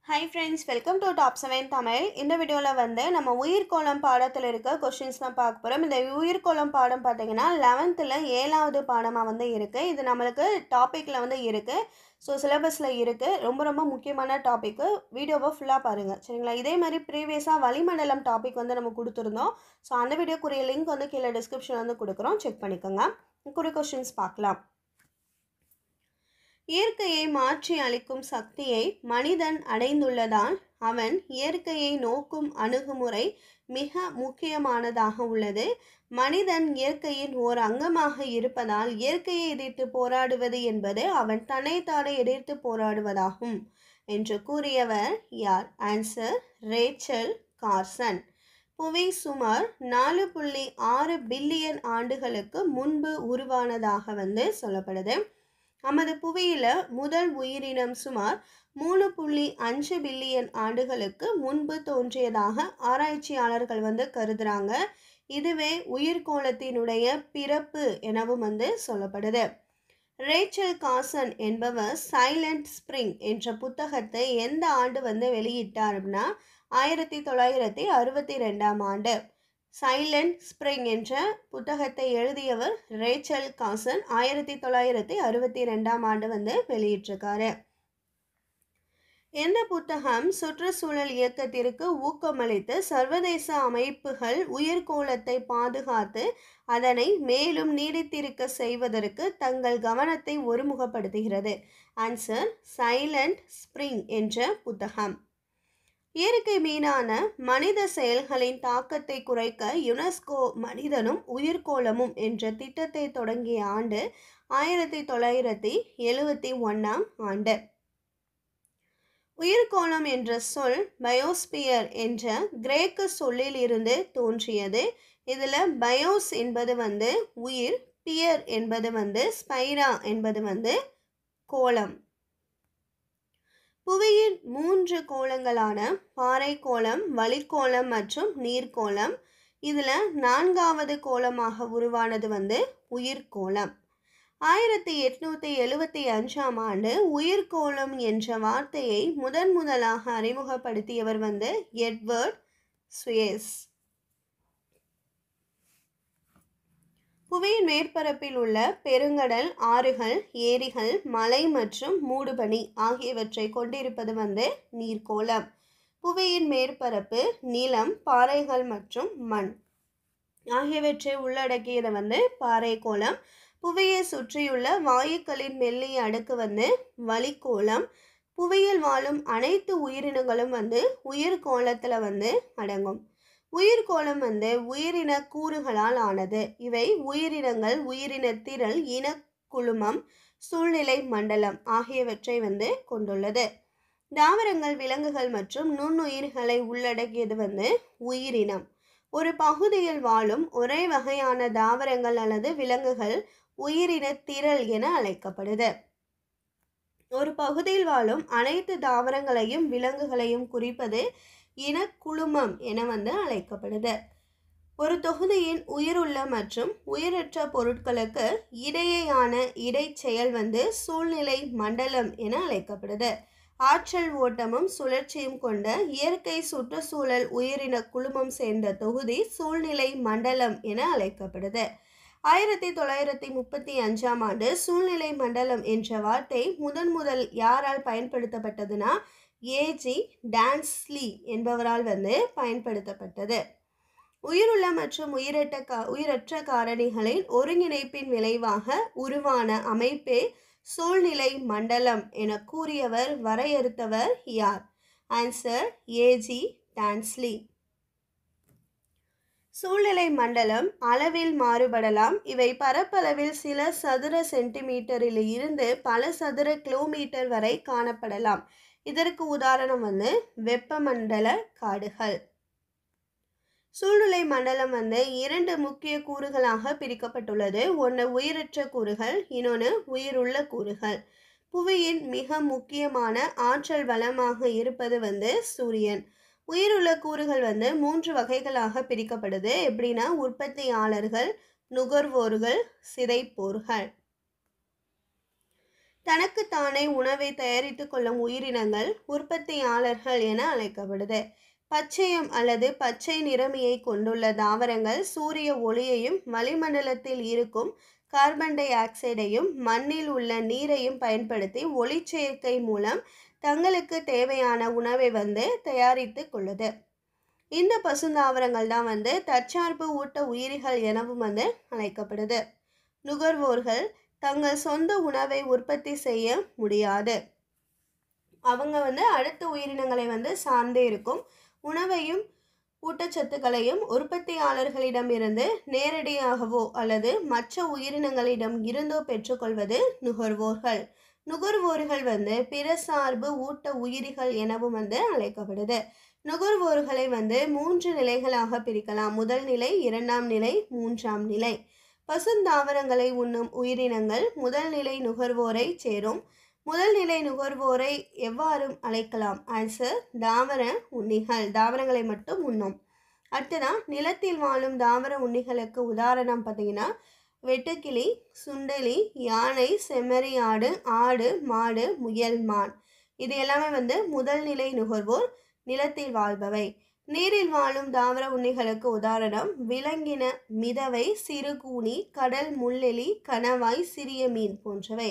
hi friends welcome to top seven Tamil இந்த வீடியோவில் வந்து நம்ம உயிர்கோளம் பாடத்தில் இருக்க கொஷின்ஸ் தான் பார்க்க போகிறோம் இந்த உயிர்கோளம் பாடம் பார்த்தீங்கன்னா லெவன்த்தில் ஏழாவது பாடமாக வந்து இருக்குது இது நம்மளுக்கு டாப்பிக்கில் வந்து இருக்குது ஸோ சிலபஸில் இருக்குது ரொம்ப ரொம்ப முக்கியமான டாப்பிக்கு வீடியோவை ஃபுல்லாக பாருங்கள் சரிங்களா இதே மாதிரி ப்ரீவியஸாக வளிமண்டலம் டாபிக் வந்து நம்ம கொடுத்துருந்தோம் ஸோ அந்த வீடியோக்குரிய லிங்க் வந்து கீழே டிஸ்கிரிப்ஷன் வந்து கொடுக்குறோம் செக் பண்ணிக்கோங்க குறி கொஷின்ஸ் பார்க்கலாம் இயற்கையை மாற்றி அளிக்கும் சக்தியை மனிதன் அடைந்துள்ளதால் அவன் இயற்கையை நோக்கும் அணுகுமுறை மிக முக்கியமானதாக உள்ளது மனிதன் இயற்கையின் ஓர் அங்கமாக இருப்பதால் இயற்கையை எதிர்த்து போராடுவது என்பது அவன் தன்னைத்தானே எதிர்த்து போராடுவதாகும் என்று கூறியவர் யார் ஆன்சர் ரேச்சல் கார்சன் புவி சுமார் நாலு புள்ளி ஆறு பில்லியன் ஆண்டுகளுக்கு முன்பு உருவானதாக வந்து சொல்லப்படுது நமது புவியில முதல் உயிரினம் சுமார் மூணு புள்ளி அஞ்சு பில்லியன் ஆண்டுகளுக்கு முன்பு தோன்றியதாக ஆராய்ச்சியாளர்கள் வந்து கருதுறாங்க இதுவே உயிர்கோளத்தினுடைய பிறப்பு எனவும் வந்து சொல்லப்படுது ரேச்சல் காசன் என்பவர் சைலண்ட் ஸ்ப்ரிங் என்ற புத்தகத்தை எந்த ஆண்டு வந்து வெளியிட்டார் அப்படின்னா ஆயிரத்தி தொள்ளாயிரத்தி அறுபத்தி ரெண்டாம் ஆண்டு சைலண்ட் ஸ்ப்ரிங் என்ற புத்தகத்தை எழுதியவர் ரேச்சல் காசன் ஆயிரத்தி தொள்ளாயிரத்தி அறுபத்தி ரெண்டாம் ஆண்டு வந்து வெளியிட்டிருக்காரு இந்த புத்தகம் சுற்றுச்சூழல் இயக்கத்திற்கு ஊக்கமளித்து சர்வதேச அமைப்புகள் உயிர்கோளத்தை பாதுகாத்து அதனை மேலும் நீடித்திருக்க செய்வதற்கு தங்கள் கவனத்தை ஒருமுகப்படுத்துகிறது ஆன்சர் சைலண்ட் ஸ்ப்ரிங் என்ற புத்தகம் இயற்கை மீதான மனித செயல்களின் தாக்கத்தை குறைக்க யுனெஸ்கோ மனிதனும் உயிர்கோளமும் என்ற திட்டத்தை தொடங்கிய ஆண்டு ஆயிரத்தி தொள்ளாயிரத்தி எழுவத்தி ஒன்றாம் ஆண்டு உயிர்கோளம் என்ற சொல் பயோஸ்பியர் என்ற கிரேக்க சொல்லில் இருந்து தோன்றியது இதில் பயோஸ் என்பது வந்து உயிர் பியர் என்பது வந்து ஸ்பைரா என்பது வந்து கோளம் புவியின் மூன்று கோளங்களான பாறை கோளம் வளிக்கோளம் மற்றும் நீர்க்கோளம் இதில் நான்காவது கோளமாக உருவானது வந்து உயிர்கோளம் ஆயிரத்தி எட்நூற்றி எழுவத்தி அஞ்சாம் ஆண்டு உயிர்கோளம் என்ற வார்த்தையை முதன் முதலாக அறிமுகப்படுத்தியவர் வந்து எட்வர்ட் சுயேஸ் புவியின் மேற்பரப்பில் உள்ள பெருங்கடல் ஆறுகள் ஏரிகள் மலை மற்றும் மூடுபனி ஆகியவற்றை கொண்டிருப்பது வந்து நீர்க்கோளம் புவியின் மேற்பரப்பு நிலம் பாறைகள் மற்றும் மண் ஆகியவற்றை உள்ளடக்கியது வந்து பாறைக்கோளம் புவியை சுற்றியுள்ள வாயுக்களின் மெல்லிய அடுக்கு வந்து வளிக்கோளம் புவியில் வாழும் அனைத்து உயிரினங்களும் வந்து உயிர்கோளத்தில் வந்து அடங்கும் உயிர்கோளம் வந்து உயிரின கூறுகளால் ஆனது இவை உயிரினங்கள் உயிரின திரள் இனக்குழுமம் சூழ்நிலை மண்டலம் ஆகியவற்றை வந்து கொண்டுள்ளது தாவரங்கள் விலங்குகள் மற்றும் நுண்ணுயிர்களை உள்ளடக்கியது வந்து உயிரினம் ஒரு பகுதியில் வாழும் ஒரே வகையான தாவரங்கள் அல்லது விலங்குகள் உயிரின திரள் என அழைக்கப்படுது ஒரு பகுதியில் வாழும் அனைத்து தாவரங்களையும் விலங்குகளையும் குறிப்பது இனக்குழுமம் என வந்து அழைக்கப்படுது ஒரு தொகுதியின் உயிருள்ள மற்றும் உயிரற்ற பொருட்களுக்கு இடையேயான இடைச்செயல் வந்து சூழ்நிலை மண்டலம் என அழைக்கப்படுது ஆற்றல் ஓட்டமும் சுழற்சியும் கொண்ட இயற்கை சுற்றுச்சூழல் உயிரின குழுமம் சேர்ந்த தொகுதி சூழ்நிலை மண்டலம் என அழைக்கப்படுது ஆயிரத்தி தொள்ளாயிரத்தி முப்பத்தி அஞ்சாம் ஆண்டு சூழ்நிலை மண்டலம் என்ற வார்த்தை முதன் முதல் யாரால் பயன்படுத்தப்பட்டதுன்னா ஏஜி டான்ஸ்லி என்பவரால் வந்து பயன்படுத்தப்பட்டது உயிருள்ள மற்றும் உயிரற்ற கா உயிரற்ற காரணிகளின் ஒருங்கிணைப்பின் விளைவாக உருவான அமைப்பே சூழ்நிலை மண்டலம் என கூறியவர் வரையறுத்தவர் யார் ஆன்சர் ஏஜி டான்ஸ்லி சூழ்நிலை மண்டலம் அளவில் மாறுபடலாம் இவை பரப்பளவில் சில சதுர சென்டிமீட்டரில் இருந்து பல சதுர கிலோமீட்டர் வரை காணப்படலாம் இதற்கு உதாரணம் வந்து வெப்பமண்டல காடுகள் சூழ்நிலை மண்டலம் வந்து இரண்டு முக்கிய கூறுகளாக பிரிக்கப்பட்டுள்ளது ஒன்று உயிரற்ற கூறுகள் இன்னொன்று உயிருள்ள கூறுகள் புவியின் மிக முக்கியமான ஆற்றல் வளமாக இருப்பது வந்து சூரியன் உயிருள்ள கூறுகள் வந்து மூன்று வகைகளாக பிரிக்கப்படுது எப்படின்னா உற்பத்தியாளர்கள் நுகர்வோர்கள் சிதைப்போர்கள் தனக்குத்தானே உணவை தயாரித்து கொள்ளும் உயிரினங்கள் உற்பத்தியாளர்கள் என அழைக்கப்படுது பச்சையம் அல்லது பச்சை நிறமியை கொண்டுள்ள தாவரங்கள் சூரிய ஒளியையும் வளிமண்டலத்தில் இருக்கும் கார்பன் டை ஆக்சைடையும் மண்ணில் உள்ள நீரையும் பயன்படுத்தி ஒளிச்சேர்க்கை மூலம் தங்களுக்கு தேவையான உணவை வந்து தயாரித்து கொள்ளுது இந்த பசுந்தாவரங்கள் தான் வந்து தற்சார்பு ஊட்ட உயிரிகள் எனவும் வந்து அழைக்கப்படுது நுகர்வோர்கள் தங்கள் சொந்த உணவை உற்பத்தி செய்ய முடியாது அவங்க வந்து அடுத்த உயிரினங்களை வந்து சார்ந்தே இருக்கும் உணவையும் ஊட்டச்சத்துக்களையும் உற்பத்தியாளர்களிடமிருந்து நேரடியாகவோ அல்லது மற்ற உயிரினங்களிடம் இருந்தோ பெற்றுக்கொள்வது நுகர்வோர்கள் நுகர்வோர்கள் வந்து பிற சார்பு ஊட்ட உயிரிகள் எனவும் வந்து அழைக்கப்படுது நுகர்வோர்களை வந்து மூன்று நிலைகளாக பிரிக்கலாம் முதல் நிலை இரண்டாம் நிலை மூன்றாம் நிலை பசுந்தாவரங்களை உண்ணும் உயிரினங்கள் முதல் நிலை நுகர்வோரை சேரும் முதல் நிலை நுகர்வோரை எவ்வாறு அழைக்கலாம் ஆன்ச தாவர உண்ணிகள் தாவரங்களை மட்டும் உண்ணும் அடுத்ததான் நிலத்தில் வாழும் தாவர உண்ணிகளுக்கு உதாரணம் பார்த்தீங்கன்னா வெட்டுக்கிளி சுண்டலி யானை செம்மறி ஆடு ஆடு மாடு முயல் மான் இது எல்லாமே வந்து முதல் நிலை நுகர்வோர் நிலத்தில் வாழ்பவை நீரில் வாழும் தாவர உண்ணிகளுக்கு உதாரணம் விலங்கின மிதவை சிறுகூனி கடல் முள்ளெலி கணவாய் சிறிய மீன் போன்றவை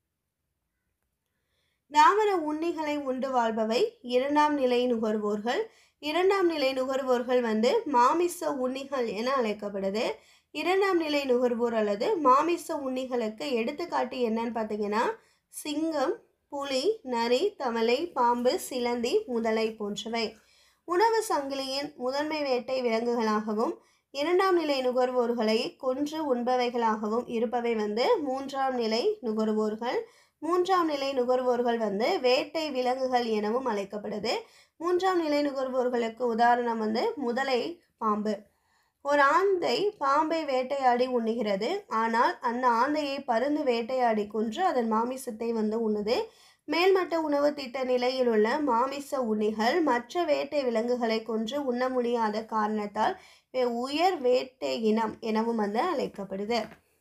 தாவர உண்ணிகளை உண்டு வாழ்பவை இரண்டாம் நிலை நுகர்வோர்கள் இரண்டாம் நிலை நுகர்வோர்கள் வந்து மாமிச உண்ணிகள் என அழைக்கப்படுது இரண்டாம் நிலை நுகர்வோர் அல்லது மாமிச உண்ணிகளுக்கு எடுத்துக்காட்டு என்னன்னு பார்த்தீங்கன்னா சிங்கம் புலி நரி தவளை பாம்பு சிலந்தி முதலை போன்றவை உணவு சங்கிலியின் முதன்மை வேட்டை விலங்குகளாகவும் இரண்டாம் நிலை நுகர்வோர்களை கொன்று உண்பவைகளாகவும் இருப்பவை வந்து மூன்றாம் நிலை நுகர்வோர்கள் மூன்றாம் நிலை நுகர்வோர்கள் வந்து வேட்டை விலங்குகள் எனவும் அழைக்கப்படுது மூன்றாம் நிலை நுகர்வோர்களுக்கு உதாரணம் வந்து முதலை பாம்பு ஒரு ஆந்தை பாம்பை வேட்டையாடி உண்ணுகிறது ஆனால் அந்த ஆந்தையை பருந்து வேட்டையாடி கொன்று அதன் மாமிசத்தை வந்து உண்ணுது மேல்மட்ட உணவு திட்ட நிலையில் உள்ள மாமிச உண்ணிகள் மற்ற வேட்டை விலங்குகளை கொன்று உண்ண முடியாத காரணத்தால் இவை உயர் வேட்டை இனம் எனவும் வந்து அழைக்கப்படுது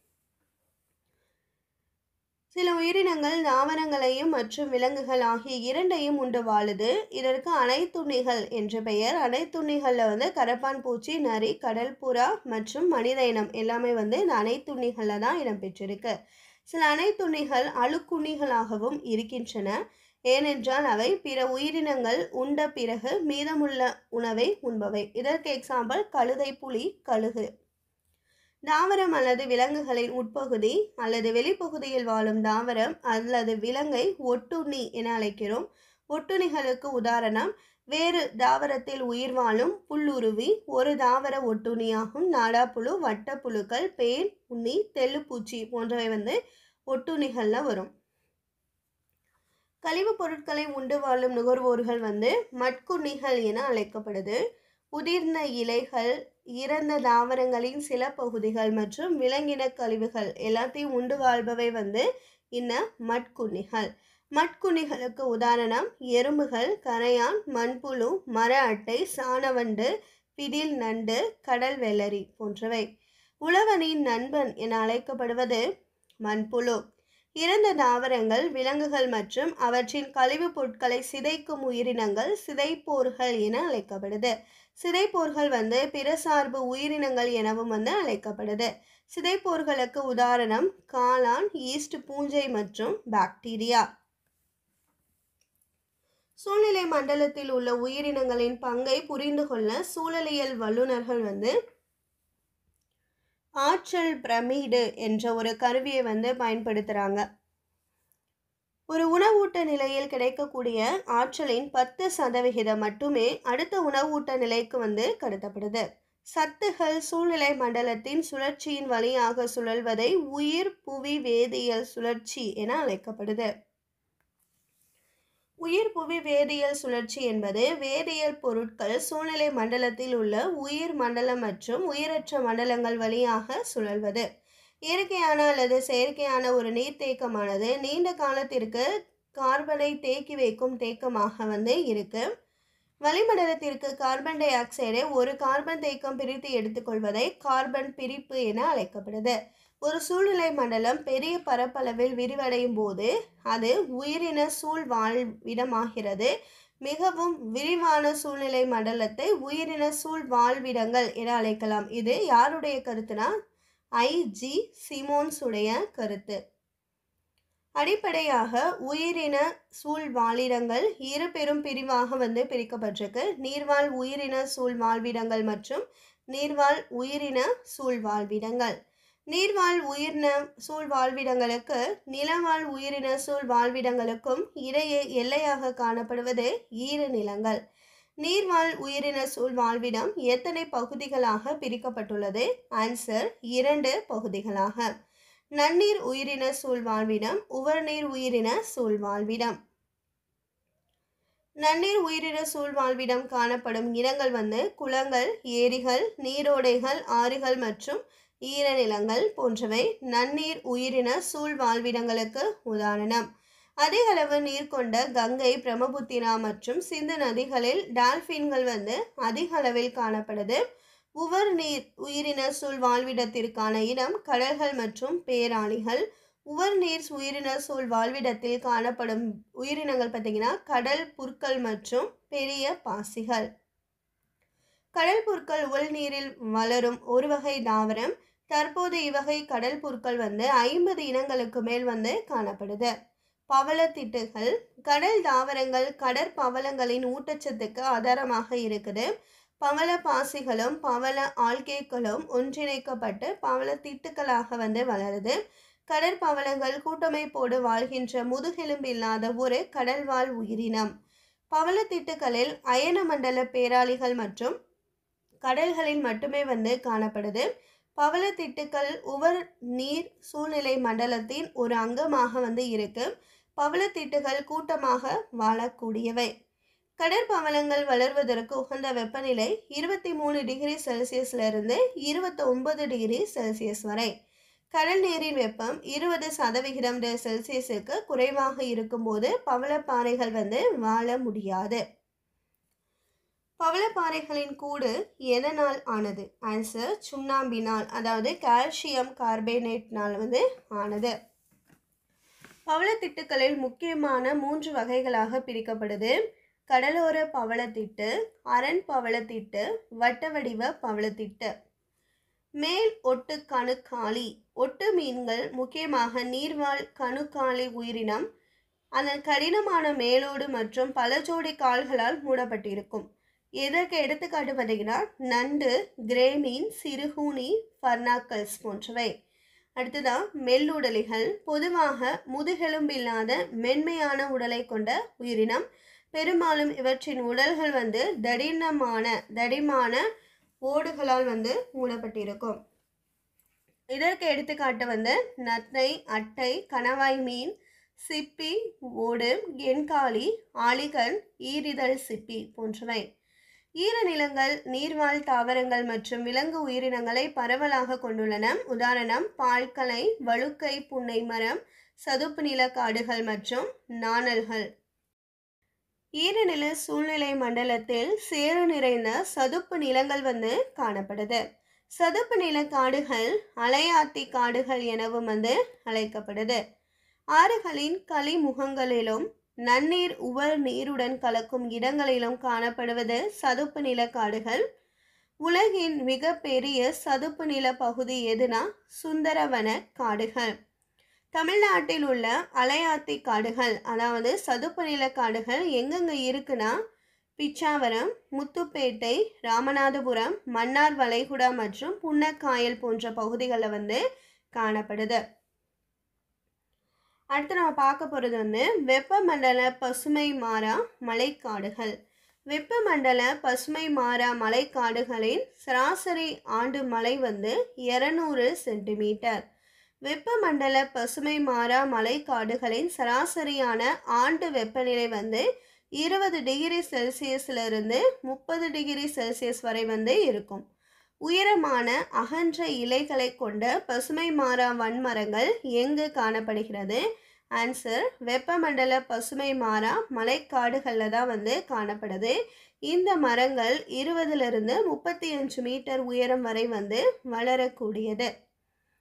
சில உயிரினங்கள் தாவரங்களையும் மற்றும் விலங்குகள் ஆகிய இரண்டையும் உண்டு வாழுது இதற்கு அனைத்துண்ணிகள் என்ற பெயர் அனைத்துண்ணிகளில் வந்து கரப்பான் பூச்சி நரி கடல் புறா மற்றும் மனித இனம் எல்லாமே வந்து இந்த அனைத்துண்ணிகளில் தான் இடம்பெற்றிருக்கு சில அனைத்துண்ணிகள் அழுக்குண்ணிகளாகவும் இருக்கின்றன ஏனென்றால் அவை பிற உயிரினங்கள் உண்ட பிறகு மீதமுள்ள உணவை உண்பவை இதற்கு எக்ஸாம்பிள் கழுதை புலி கழுகு தாவரம் அல்லது விலங்குகளின் உட்பகுதி அல்லது வெளிப்பகுதியில் வாழும் தாவரம் அல்லது விலங்கை ஒட்டுண்ணி என அழைக்கிறோம் ஒட்டுண்ணிகளுக்கு உதாரணம் வேறு தாவரத்தில் உயிர் வாழும் புல்லுருவி ஒரு தாவர ஒட்டுண்ணியாகும் நாடாப்புழு வட்டப்புழுக்கள் பேன் உண்ணி தெள்ளுப்பூச்சி போன்றவை வந்து ஒட்டுண்ணிகளில் வரும் கழிவுப் பொருட்களை உண்டு வாழும் நுகர்வோர்கள் வந்து மட்குண்ணிகள் என அழைக்கப்படுது உதிர்ந்த இலைகள் இறந்த தாவரங்களின் சில பகுதிகள் மற்றும் விலங்கின கழிவுகள் எல்லாத்தையும் உண்டு வாழ்பவை வந்து இன்ன மட்குண்ணிகள் மட்குண்ணிகளுக்கு உதாரணம் எறும்புகள் கரையான் மண்புழு மர அட்டை சாணவண்டு பிடில் நண்டு கடல் வெள்ளரி போன்றவை உழவனின் நண்பன் என அழைக்கப்படுவது மண்புழு இறந்த தாவரங்கள் விலங்குகள் மற்றும் அவற்றின் கழிவுப் பொருட்களை சிதைக்கும் உயிரினங்கள் சிதைப்போர்கள் என அழைக்கப்படுது சிதைப்போர்கள் வந்து பிற சார்பு உயிரினங்கள் எனவும் வந்து அழைக்கப்படுது சிதைப்போர்களுக்கு உதாரணம் காளான் ஈஸ்ட் பூஞ்சை மற்றும் பாக்டீரியா சூழ்நிலை மண்டலத்தில் உள்ள உயிரினங்களின் பங்கை புரிந்து கொள்ள சூழலியல் வல்லுநர்கள் வந்து ஆற்றல் பிரமிடு என்ற ஒரு கருவியை வந்து பயன்படுத்துகிறாங்க ஒரு உணவூட்ட நிலையில் கிடைக்கக்கூடிய ஆற்றலின் பத்து சதவிகிதம் மட்டுமே அடுத்த உணவூட்ட நிலைக்கு வந்து கடத்தப்படுது சத்துகள் சூழ்நிலை மண்டலத்தின் சுழற்சியின் வழியாக சுழல்வதை உயிர் புவி வேதியியல் சுழற்சி என அழைக்கப்படுது உயிர் புவி வேதியியல் சுழற்சி என்பது வேதியியல் பொருட்கள் சூழ்நிலை மண்டலத்தில் உள்ள உயிர் மண்டலம் மற்றும் உயிரற்ற மண்டலங்கள் வழியாக சுழல்வது இயற்கையான அல்லது செயற்கையான ஒரு நீர்த்தேக்கமானது நீண்ட காலத்திற்கு கார்பனை தேக்கி வைக்கும் தேக்கமாக வந்து இருக்கு வளிமண்டலத்திற்கு கார்பன் டை ஆக்சைடை ஒரு கார்பன் தேக்கம் பிரித்து எடுத்துக்கொள்வதை கார்பன் பிரிப்பு என அழைக்கப்படுது ஒரு சூழ்நிலை மண்டலம் பெரிய பரப்பளவில் விரிவடையும் போது அது உயிரின சூழ் வாழ்விடமாகிறது மிகவும் விரிவான சூழ்நிலை மண்டலத்தை உயிரின சூழ் வாழ்விடங்கள் என அழைக்கலாம் இது யாருடைய கருத்துனா ஐ ஜி சிமோன்ஸ் உடைய கருத்து அடிப்படையாக உயிரின சூழ் வாழிடங்கள் இரு பெரும் பிரிவாக வந்து பிரிக்கப்பட்டிருக்கு நீர்வாழ் உயிரின சூழ் வாழ்விடங்கள் மற்றும் நீர்வாழ் உயிரின சூழ் வாழ்விடங்கள் நீர்வாழ் உயிரின சூழ் வாழ்விடங்களுக்கு நிலவாழ் உயிரின சூழ் வாழ்விடங்களுக்கும் இடையே எல்லையாக காணப்படுவது ஈர நிலங்கள் நீர்வாழ் உயிரின சூழ் வாழ்விடம் எத்தனை பகுதிகளாக பிரிக்கப்பட்டுள்ளது ஆன்சர் இரண்டு பகுதிகளாக நன்னீர் உயிரின சூழ் வாழ்விடம் உவர்நீர் உயிரின சூழ் வாழ்விடம் நன்னீர் உயிரின சூழ் வாழ்விடம் காணப்படும் இடங்கள் வந்து குளங்கள் ஏரிகள் நீரோடைகள் ஆறுகள் மற்றும் ஈரநிலங்கள் போன்றவை நன்னீர் உயிரின சூழ் வாழ்விடங்களுக்கு உதாரணம் அதிக அளவு நீர் கொண்ட கங்கை பிரம்மபுத்திரா மற்றும் சிந்து நதிகளில் டால்பின்கள் வந்து அதிக அளவில் காணப்படுது உவர் நீர் உயிரின சூழ் வாழ்விடத்திற்கான இடம் கடல்கள் மற்றும் பேராளிகள் உவர் நீர் உயிரின சூழ் வாழ்விடத்தில் காணப்படும் உயிரினங்கள் பார்த்தீங்கன்னா கடல் புற்கள் மற்றும் பெரிய பாசிகள் கடல் புற்கள் உள்நீரில் வளரும் ஒரு வகை தாவரம் தற்போது இவ்வகை கடல் புற்கள் வந்து ஐம்பது இனங்களுக்கு மேல் வந்து காணப்படுது பவளத்திட்டுகள் கடல் தாவரங்கள் கடற்பவளங்களின் ஊட்டச்சத்துக்கு ஆதாரமாக இருக்குது பவள பாசிகளும் பவள ஆல்கேக்களும் ஒன்றிணைக்கப்பட்டு பவள திட்டுக்களாக வந்து வளருது கடற்பவளங்கள் கூட்டமைப்போடு வாழ்கின்ற முதுகெலும்பு இல்லாத ஒரு கடல்வாழ் உயிரினம் பவளத்திட்டுகளில் அயன மண்டல பேராளிகள் மற்றும் கடல்களில் மட்டுமே வந்து காணப்படுது பவளத்திட்டுக்கள் உவர் நீர் சூழ்நிலை மண்டலத்தின் ஒரு அங்கமாக வந்து இருக்கு பவளத்திட்டுகள் கூட்டமாக வாழக்கூடியவை கடற்பவளங்கள் வளர்வதற்கு உகந்த வெப்பநிலை இருபத்தி மூணு டிகிரி செல்சியஸ்ல இருந்து இருபத்தி ஒன்பது டிகிரி செல்சியஸ் வரை கடல் நீரின் வெப்பம் இருபது சதவிகிதம் செல்சியஸுக்கு குறைவாக இருக்கும்போது பவளப்பாறைகள் வந்து வாழ முடியாது பவளப்பாறைகளின் கூடு எதனால் ஆனது ஆன்சர் சுண்ணாம்பினால் அதாவது கால்சியம் கார்பனேட்னால் வந்து ஆனது பவளத்திட்டுகளில் முக்கியமான மூன்று வகைகளாக பிரிக்கப்படுது கடலோர பவளத்திட்டு அரண் பவளத்திட்டு வட்ட வடிவ பவளத்திட்டு மேல் ஒட்டு கணுக்காலி ஒட்டு மீன்கள் முக்கியமாக நீர்வாழ் கணுக்காலி உயிரினம் அதன் கடினமான மேலோடு மற்றும் பல ஜோடி கால்களால் மூடப்பட்டிருக்கும் இதற்கு எடுத்துக்காட்டு பார்த்தீங்கன்னா நண்டு கிரேமீன் சிறுகூனி ஃபர்னாக்கல்ஸ் போன்றவை அடுத்ததான் மெல்லுடலிகள் பொதுவாக முதுகெலும்பில்லாத மென்மையான உடலை கொண்ட உயிரினம் பெரும்பாலும் இவற்றின் உடல்கள் வந்து தடினமான தடிமான ஓடுகளால் வந்து மூடப்பட்டிருக்கும் இதற்கு எடுத்துக்காட்டு வந்து நத்தை அட்டை கணவாய் மீன் சிப்பி ஓடு எண்காலி ஆளிகன் ஈரிதழ் சிப்பி போன்றவை ஈரநிலங்கள் நீர்வாழ் தாவரங்கள் மற்றும் விலங்கு உயிரினங்களை பரவலாக கொண்டுள்ளன உதாரணம் பால்கலை வழுக்கை புன்னை மரம் சதுப்பு நில காடுகள் மற்றும் நாணல்கள் ஈரநில சூழ்நிலை மண்டலத்தில் சேறு நிறைந்த சதுப்பு நிலங்கள் வந்து காணப்படுது சதுப்பு நில காடுகள் அலையாத்தி காடுகள் எனவும் வந்து அழைக்கப்படுது ஆறுகளின் களிமுகங்களிலும் நன்னீர் உவர் நீருடன் கலக்கும் இடங்களிலும் காணப்படுவது சதுப்பு நில காடுகள் உலகின் மிகப்பெரிய சதுப்பு நில பகுதி எதுனா சுந்தரவன காடுகள் தமிழ்நாட்டில் உள்ள அலையாத்தி காடுகள் அதாவது சதுப்பு நில காடுகள் எங்கெங்க இருக்குன்னா பிச்சாவரம் முத்துப்பேட்டை ராமநாதபுரம் மன்னார் வளைகுடா மற்றும் புன்னக்காயல் போன்ற பகுதிகளில் வந்து காணப்படுது அடுத்து நம்ம பார்க்க போகிறது வந்து வெப்பமண்டல பசுமை மாறா மலைக்காடுகள் வெப்பமண்டல பசுமை மாறா மலைக்காடுகளின் சராசரி ஆண்டு மழை வந்து இரநூறு சென்டிமீட்டர் வெப்பமண்டல பசுமை மாறா மலைக்காடுகளின் சராசரியான ஆண்டு வெப்பநிலை வந்து இருபது டிகிரி செல்சியஸ்லேருந்து முப்பது டிகிரி செல்சியஸ் வரை வந்து இருக்கும் உயரமான அகன்ற இலைகளை கொண்ட பசுமை மாறா வன்மரங்கள் எங்கு காணப்படுகிறது ஆன்சர் வெப்பமண்டல பசுமை மாறா மலைக்காடுகளில் தான் வந்து காணப்படுது இந்த மரங்கள் இருபதுலேருந்து முப்பத்தி அஞ்சு மீட்டர் உயரம் வரை வந்து வளரக்கூடியது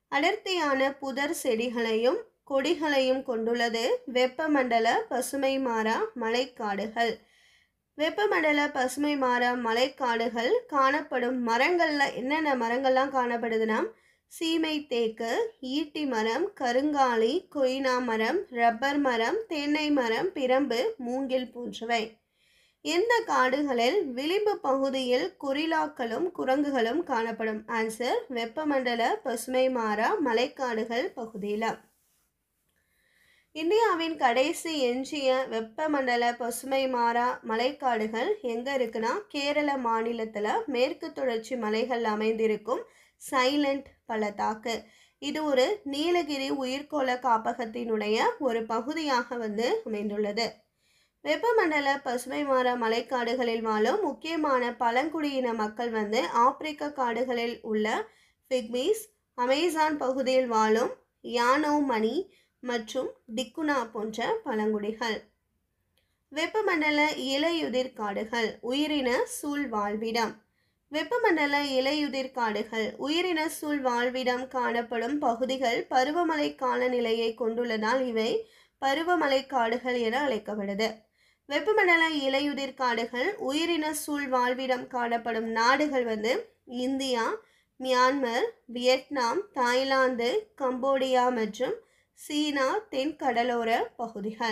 அடர்த்தியான புதர் செடிகளையும் கொடிகளையும் கொண்டுள்ளது வெப்பமண்டல பசுமை மாறா மலைக்காடுகள் வெப்பமண்டல பசுமை மாறா மலைக்காடுகள் காணப்படும் மரங்கள்ல என்னென்ன மரங்கள்லாம் காணப்படுதுன்னா சீமை தேக்கு ஈட்டி மரம் கருங்காலி கொய்னா மரம் ரப்பர் மரம் தென்னை மரம் பிரம்பு மூங்கில் போன்றவை இந்த காடுகளில் விளிம்பு பகுதியில் குறிலாக்களும் குரங்குகளும் காணப்படும் ஆன்சர் வெப்பமண்டல பசுமை மாறா மலைக்காடுகள் பகுதியில் இந்தியாவின் கடைசி எஞ்சிய வெப்பமண்டல பசுமை மாறா மலைக்காடுகள் எங்கே இருக்குன்னா கேரள மாநிலத்தில் மேற்கு தொடர்ச்சி மலைகள் அமைந்திருக்கும் சைலண்ட் பள்ளத்தாக்கு இது ஒரு நீலகிரி உயிர்கோள காப்பகத்தினுடைய ஒரு பகுதியாக வந்து அமைந்துள்ளது வெப்பமண்டல பசுமை மாறா மலைக்காடுகளில் வாழும் முக்கியமான பழங்குடியின மக்கள் வந்து ஆப்பிரிக்க காடுகளில் உள்ள பிக்மீஸ் அமேசான் பகுதியில் வாழும் யானோ மணி மற்றும் டிக்குனா போன்ற பழங்குடிகள் வெப்பமண்டல இலையுதிர் காடுகள் உயிரின சூழ் வாழ்விடம் வெப்பமண்டல இலையுதிர் காடுகள் உயிரின சூழ் வாழ்விடம் காணப்படும் பகுதிகள் பருவமழை காலநிலையை கொண்டுள்ளதால் இவை பருவமழை காடுகள் என அழைக்கப்படுது வெப்பமண்டல இலையுதிர் காடுகள் உயிரின சூழ் வாழ்விடம் காணப்படும் நாடுகள் வந்து India Myanmar Vietnam Thailand Cambodia மற்றும் சீனா தென் கடலோர பகுதிகள்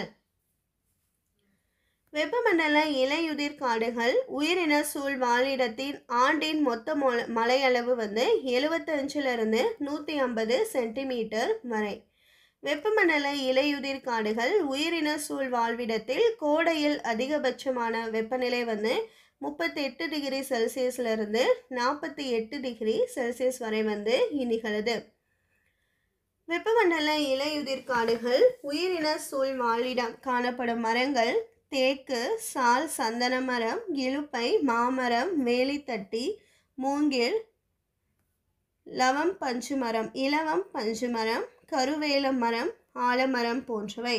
வெப்பமண்டல இலையுதிர் காடுகள் உயிரின சூழ் வாழிடத்தின் ஆண்டின் மொத்த மொ- மழையளவு வந்து எழுபத்தஞ்சிலிருந்து நூற்றி ஐம்பது சென்டிமீட்டர் வரை வெப்பமண்டல இலையுதிர் காடுகள் உயிரின சூழ் வாழ்விடத்தில் கோடையில் அதிகபட்சமான வெப்பநிலை வந்து முப்பத்தெட்டு டிகிரி செல்சியஸ்லேருந்து நாற்பத்தி எட்டு டிகிரி செல்சியஸ் வரை வந்து நிகழுது வெப்பமண்டல இலையுதிர் காடுகள் உயிரின சூழ் வாழிடம் காணப்படும் மரங்கள் தேக்கு சால் சந்தன மரம் இலுப்பை மாமரம் வேலித்தட்டி மூங்கில் லவம் பஞ்சு மரம் இலவம் பஞ்சு மரம் கருவேல மரம் ஆலமரம் போன்றவை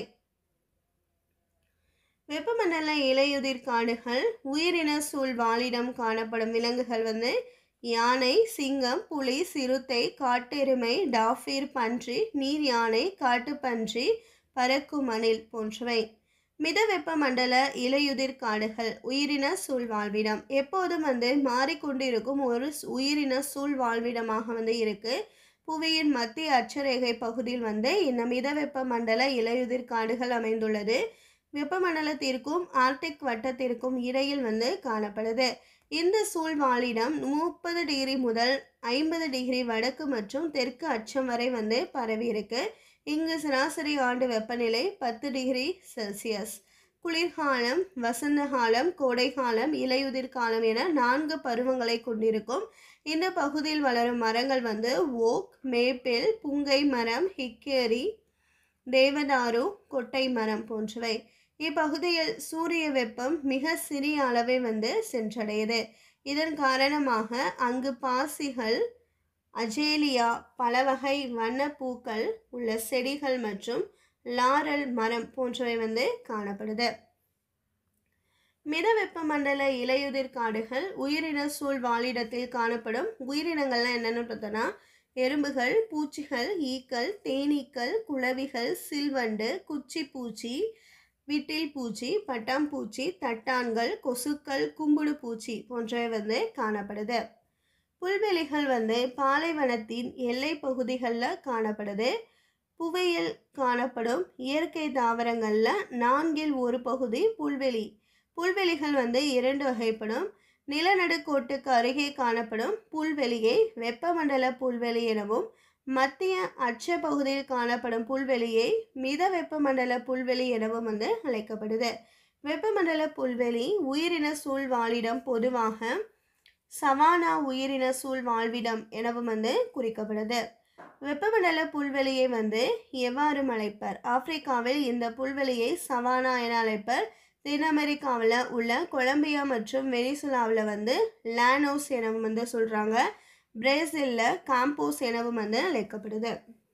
வெப்பமண்டல இலையுதிர் காடுகள் உயிரின சூழ் வாழிடம் காணப்படும் விலங்குகள் வந்து யானை சிங்கம் புலி சிறுத்தை காட்டெருமை டாஃபீர் பன்றி நீர் யானை காட்டுப்பன்றி பறக்கும் அணில் போன்றவை மித வெப்பமண்டல இலையுதிர் காடுகள் உயிரின சூழ் வாழ்விடம் எப்போதும் வந்து மாறிக்கொண்டிருக்கும் ஒரு ஸ்- உயிரின சூழ் வாழ்விடமாக வந்து இருக்கு புவியின் மத்திய அட்சரேகை பகுதியில் வந்து இந்த மித வெப்பமண்டல இலையுதிர் காடுகள் அமைந்துள்ளது வெப்பமண்டலத்திற்கும் ஆர்டிக் வட்டத்திற்கும் இடையில் வந்து காணப்படுது இந்த சூழ்வாழிடம் முப்பது டிகிரி முதல் ஐம்பது டிகிரி வடக்கு மற்றும் தெற்கு அச்சம் வரை வந்து பரவி இருக்கு இங்கு சராசரி ஆண்டு வெப்பநிலை பத்து டிகிரி செல்சியஸ் குளிர்காலம் வசந்த காலம் கோடைக்காலம் இலையுதிர் காலம் என நான்கு பருவங்களை கொண்டிருக்கும் இந்த பகுதியில் வளரும் மரங்கள் வந்து ஓக் மேப்பிள் புங்கை மரம் ஹிக்கேரி தேவதாரு கொட்டை மரம் போன்றவை இப்பகுதியில் சூரிய வெப்பம் மிக சிறிய அளவை வந்து சென்றடையுது இதன் காரணமாக அங்கு பாசிகள் அஜேலியா பல வகை வண்ணப்பூக்கள் உள்ள செடிகள் மற்றும் லாரல் மரம் போன்றவை வந்து காணப்படுது மித வெப்பமண்டல இலையுதிர் காடுகள் உயிரின சூழ் வாழிடத்தில் காணப்படும் உயிரினங்கள்லாம் என்னென்னு பார்த்தோன்னா எறும்புகள் பூச்சிகள் ஈக்கள் தேனீக்கள் குளவிகள் சில்வண்டு குச்சி பூச்சி விட்டில் பூச்சி பட்டாம்பூச்சி தட்டான்கள் கொசுக்கள் கும்புடு பூச்சி போன்றவை வந்து காணப்படுது புல்வெளிகள் வந்து பாலைவனத்தின் எல்லை பகுதிகளில் காணப்படுது புவியில் காணப்படும் இயற்கை தாவரங்களில் நான்கில் ஒரு பகுதி புல்வெளி புல்வெளிகள் வந்து இரண்டு வகைப்படும் நிலநடுக்கோட்டுக்கு அருகே காணப்படும் புல்வெளியை வெப்பமண்டல புல்வெளி எனவும் மத்திய அச்ச பகுதியில் காணப்படும் புல்வெளியை மித வெப்பமண்டல புல்வெளி எனவும் வந்து அழைக்கப்படுது வெப்பமண்டல புல்வெளி உயிரின சூழ் வாழிடம் பொதுவாக சவானா உயிரின சூழ் வாழ்விடம் எனவும் வந்து குறிக்கப்படுது வெப்பமண்டல புல்வெளியை வந்து எவ்வாறு அழைப்பர் ஆப்பிரிக்காவில் இந்த புல்வெளியை சவானா என அழைப்பர் தென் அமெரிக்காவில் உள்ள கொலம்பியா மற்றும் வெனிசுலாவில் வந்து லானோஸ் எனவும் வந்து சொல்கிறாங்க பிரேசிலில் காம்போஸ் எனவும் வந்து அழைக்கப்படுது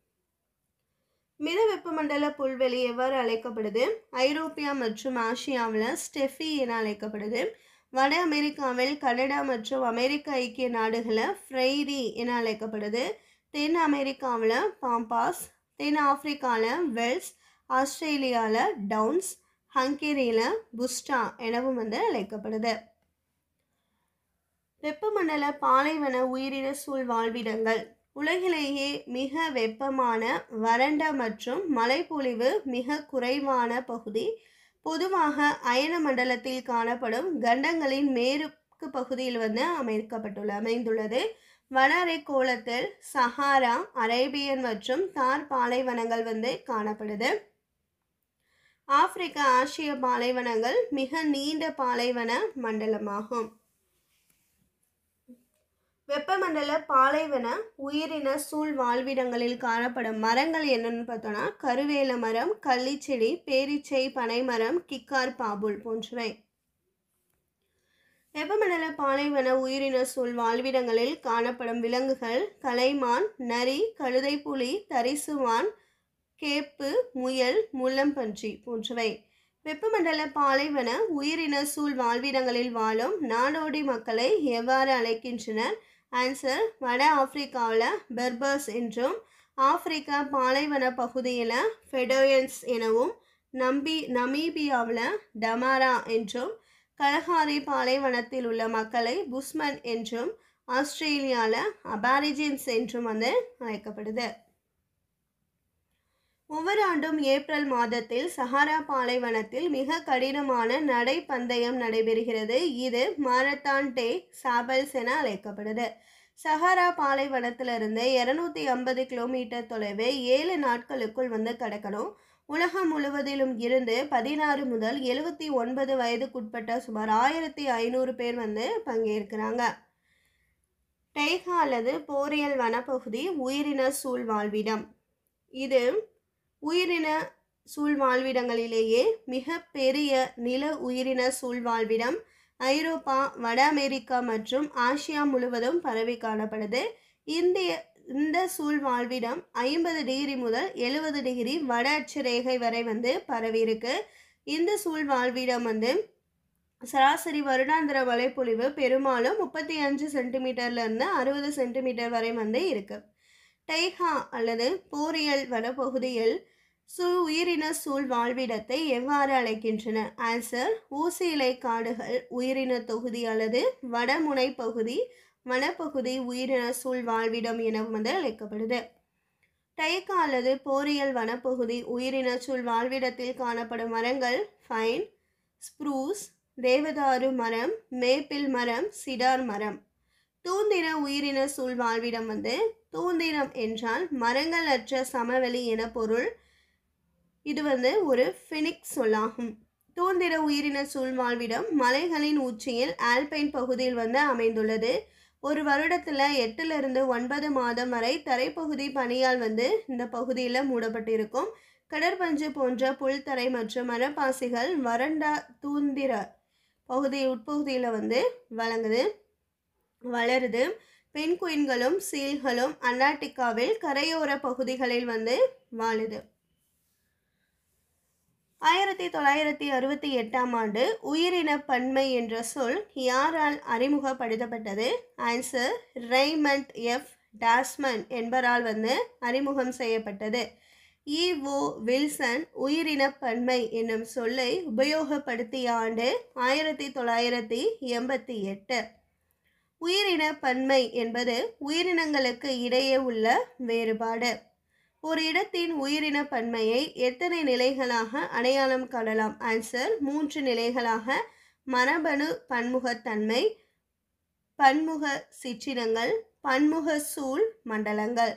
மித வெப்பமண்டல புல்வெளி எவ்வாறு அழைக்கப்படுது ஐரோப்பியா மற்றும் ஆசியாவில் ஸ்டெஃபி என அழைக்கப்படுது வட அமெரிக்காவில் கனடா மற்றும் அமெரிக்க ஐக்கிய நாடுகளில் ஃப்ரைரி என அழைக்கப்படுது தென் அமெரிக்காவில் பாம்பாஸ் தென் ஆப்பிரிக்காவில் வெல்ஸ் ஆஸ்திரேலியாவில் டவுன்ஸ் ஹங்கேரியில் புஸ்டா எனவும் வந்து அழைக்கப்படுது வெப்பமண்டல பாலைவன உயிரின சூழ் வாழ்விடங்கள் உலகிலேயே மிக வெப்பமான வறண்ட மற்றும் மழைப்பொழிவு மிக குறைவான பகுதி பொதுவாக அயன மண்டலத்தில் காணப்படும் கண்டங்களின் மேற்கு பகுதியில் வந்து அமைக்கப்பட்டுள்ள அமைந்துள்ளது வனரை கோலத்தில் சஹாரா அரேபியன் மற்றும் தார் பாலைவனங்கள் வந்து காணப்படுது ஆப்பிரிக்க ஆசிய பாலைவனங்கள் மிக நீண்ட பாலைவன மண்டலமாகும் வெப்பமண்டல பாலைவன உயிரின சூழ் வாழ்விடங்களில் காணப்படும் மரங்கள் என்னன்னு பார்த்தோன்னா கருவேல மரம் கள்ளிச்செடி பேரிச்சை பனைமரம் கிக்கார் பாபுல் போன்றவை வெப்பமண்டல பாலைவன உயிரின சூழ் வாழ்விடங்களில் காணப்படும் விலங்குகள் கலைமான் நரி கழுதைப்புலி தரிசுவான் கேப்பு முயல் முள்ளம்பன்றி போன்றவை வெப்பமண்டல பாலைவன உயிரின சூழ் வாழ்விடங்களில் வாழும் நாடோடி மக்களை எவ்வாறு அழைக்கின்றனர் ஆன்சர் வட ஆப்பிரிக்காவில் பெர்பர்ஸ் என்றும் ஆப்பிரிக்கா பாலைவன பகுதியில் ஃபெடோயன்ஸ் எனவும் நம்பி நமீபியாவில் டமாரா என்றும் கலஹாரி பாலைவனத்தில் உள்ள மக்களை புஸ்மன் என்றும் ஆஸ்திரேலியாவில் அபாரிஜின்ஸ் என்றும் வந்து அழைக்கப்படுது ஒவ்வொரு ஆண்டும் ஏப்ரல் மாதத்தில் சஹாரா பாலைவனத்தில் மிக கடினமான நடைப்பந்தயம் நடைபெறுகிறது இது மாரத்தான் டே சாபல்ஸ் என அழைக்கப்படுது சஹாரா பாலைவனத்திலிருந்து இருநூத்தி ஐம்பது கிலோமீட்டர் தொலைவை ஏழு நாட்களுக்குள் வந்து கடக்கணும் உலகம் முழுவதிலும் இருந்து பதினாறு முதல் எழுபத்தி ஒன்பது வயதுக்குட்பட்ட சுமார் ஆயிரத்தி ஐநூறு பேர் வந்து பங்கேற்கிறாங்க டைகா அல்லது போரியல் வனப்பகுதி உயிரின சூழ் வாழ்விடம் இது உயிரின சூழ்வாழ்விடங்களிலேயே மிக பெரிய நில உயிரின சூழ்வாழ்விடம் ஐரோப்பா வட அமெரிக்கா மற்றும் ஆசியா முழுவதும் பரவி காணப்படுது இந்திய இந்த சூழ்வாழ்விடம் ஐம்பது டிகிரி முதல் எழுபது டிகிரி வட அட்சரேகை வரை வந்து பரவி இருக்கு இந்த சூழ்வாழ்விடம் வந்து சராசரி வருடாந்திர மழைப்பொழிவு பெரும்பாலும் முப்பத்தி அஞ்சு சென்டிமீட்டர்லேருந்து அறுபது சென்டிமீட்டர் வரை வந்து இருக்கு டைகா அல்லது போரியல் வனப்பகுதியில் சூ உயிரின சூழ் வாழ்விடத்தை எவ்வாறு அழைக்கின்றன ஆன்சர் ஊசி இலை காடுகள் உயிரின தொகுதி அல்லது வடமுனை பகுதி வனப்பகுதி உயிரின சூழ் வாழ்விடம் என வந்து அழைக்கப்படுது டைகா அல்லது போரியல் வனப்பகுதி உயிரின சூழ் வாழ்விடத்தில் காணப்படும் மரங்கள் ஃபைன் ஸ்ப்ரூஸ் தேவதாரு மரம் மேப்பிள் மரம் சிடார் மரம் தூந்திர உயிரின சூழ் வாழ்விடம் வந்து தூந்திரம் என்றால் மரங்கள் அற்ற சமவெளி என பொருள் இது வந்து ஒரு ஃபினிக்ஸ் சொல்லாகும் தூந்திர உயிரின சூழ்வாழ்விடம் மலைகளின் உச்சியில் ஆல்பைன் பகுதியில் வந்து அமைந்துள்ளது ஒரு வருடத்தில் எட்டுலேருந்து ஒன்பது மாதம் வரை தரைப்பகுதி பனியால் வந்து இந்த பகுதியில் மூடப்பட்டிருக்கும் கடற்பஞ்சு போன்ற புல்தரை மற்றும் மரப்பாசிகள் வறண்ட தூந்திர பகுதி உட்பகுதியில் வந்து வழங்குது வளருது பெண் குயின்களும் சீல்களும் அண்டார்டிகாவில் கரையோர பகுதிகளில் வந்து வாழுது ஆயிரத்தி தொள்ளாயிரத்தி அறுபத்தி எட்டாம் ஆண்டு உயிரின பன்மை என்ற சொல் யாரால் அறிமுகப்படுத்தப்பட்டது ஆன்சர் ரெய்மண்ட் எஃப் டாஸ்மன் என்பவரால் வந்து அறிமுகம் செய்யப்பட்டது இஓ வில்சன் உயிரின பன்மை என்னும் சொல்லை உபயோகப்படுத்திய ஆண்டு ஆயிரத்தி தொள்ளாயிரத்தி எண்பத்தி எட்டு உயிரின பன்மை என்பது உயிரினங்களுக்கு இடையே உள்ள வேறுபாடு ஒரு இடத்தின் உயிரின பன்மையை எத்தனை நிலைகளாக அடையாளம் காணலாம் ஆன்சர் மூன்று நிலைகளாக மரபணு பன்முகத்தன்மை பன்முக சிற்றினங்கள் பன்முக சூழ் மண்டலங்கள்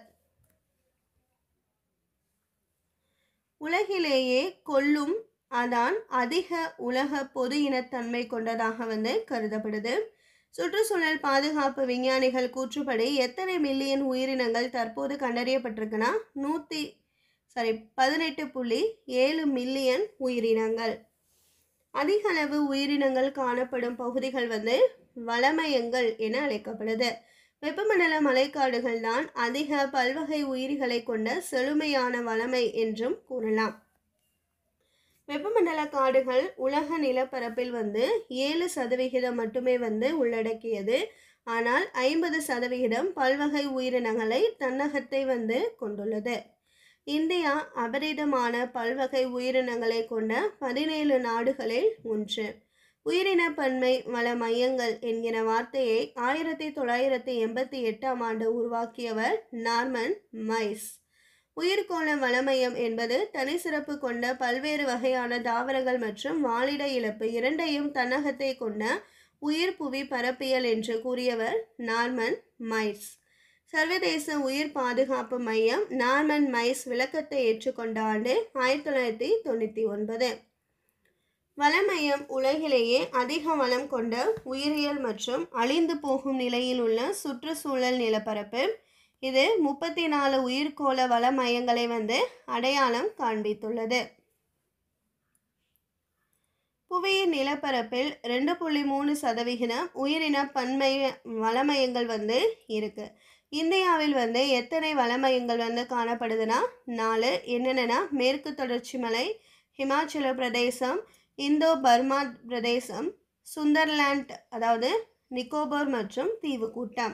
உலகிலேயே கொல்லும் அதான் அதிக உலக பொது இனத்தன்மை கொண்டதாக வந்து கருதப்படுது சுற்றுச்சூழல் பாதுகாப்பு விஞ்ஞானிகள் கூற்றுப்படி எத்தனை மில்லியன் உயிரினங்கள் தற்போது கண்டறியப்பட்டிருக்குன்னா நூற்றி சாரி பதினெட்டு புள்ளி ஏழு மில்லியன் உயிரினங்கள் அதிக அளவு உயிரினங்கள் காணப்படும் பகுதிகள் வந்து வளமயங்கள் என அழைக்கப்படுது வெப்பமண்டல மலைக்காடுகள் தான் அதிக பல்வகை உயிரிகளை கொண்ட செழுமையான வளமை என்றும் கூறலாம் வெப்பமண்டல காடுகள் உலக நிலப்பரப்பில் வந்து ஏழு சதவிகிதம் மட்டுமே வந்து உள்ளடக்கியது ஆனால் ஐம்பது சதவிகிதம் பல்வகை உயிரினங்களை தன்னகத்தை வந்து கொண்டுள்ளது இந்தியா அபரிதமான பல்வகை உயிரினங்களை கொண்ட பதினேழு நாடுகளில் ஒன்று உயிரின பன்மை வள மையங்கள் என்கிற வார்த்தையை ஆயிரத்தி தொள்ளாயிரத்தி எண்பத்தி எட்டாம் ஆண்டு உருவாக்கியவர் நார்மன் மைஸ் உயிர்கோள வளமையம் என்பது தனிச்சிறப்பு கொண்ட பல்வேறு வகையான தாவரங்கள் மற்றும் வாழிட இழப்பு இரண்டையும் தன்னகத்தை கொண்ட உயிர் புவி பரப்பியல் என்று கூறியவர் நார்மன் மைஸ் சர்வதேச உயிர் பாதுகாப்பு மையம் நார்மன் மைஸ் விளக்கத்தை ஏற்றுக்கொண்ட ஆண்டு ஆயிரத்தி தொள்ளாயிரத்தி தொண்ணூற்றி ஒன்பது வளமையம் உலகிலேயே அதிக வளம் கொண்ட உயிரியல் மற்றும் அழிந்து போகும் நிலையில் உள்ள சுற்றுச்சூழல் நிலப்பரப்பு இது முப்பத்தி நாலு உயிர்கோள வள மையங்களை வந்து அடையாளம் காண்பித்துள்ளது புவியின் நிலப்பரப்பில் ரெண்டு புள்ளி மூணு சதவிகிதம் உயிரின பன்மை வளமையங்கள் வந்து இருக்கு இந்தியாவில் வந்து எத்தனை வளமையங்கள் வந்து காணப்படுதுன்னா நாலு என்னென்னா மேற்கு தொடர்ச்சி மலை ஹிமாச்சல பிரதேசம் இந்தோ பர்மா பிரதேசம் சுந்தர்லாண்ட் அதாவது நிக்கோபார் மற்றும் தீவு கூட்டம்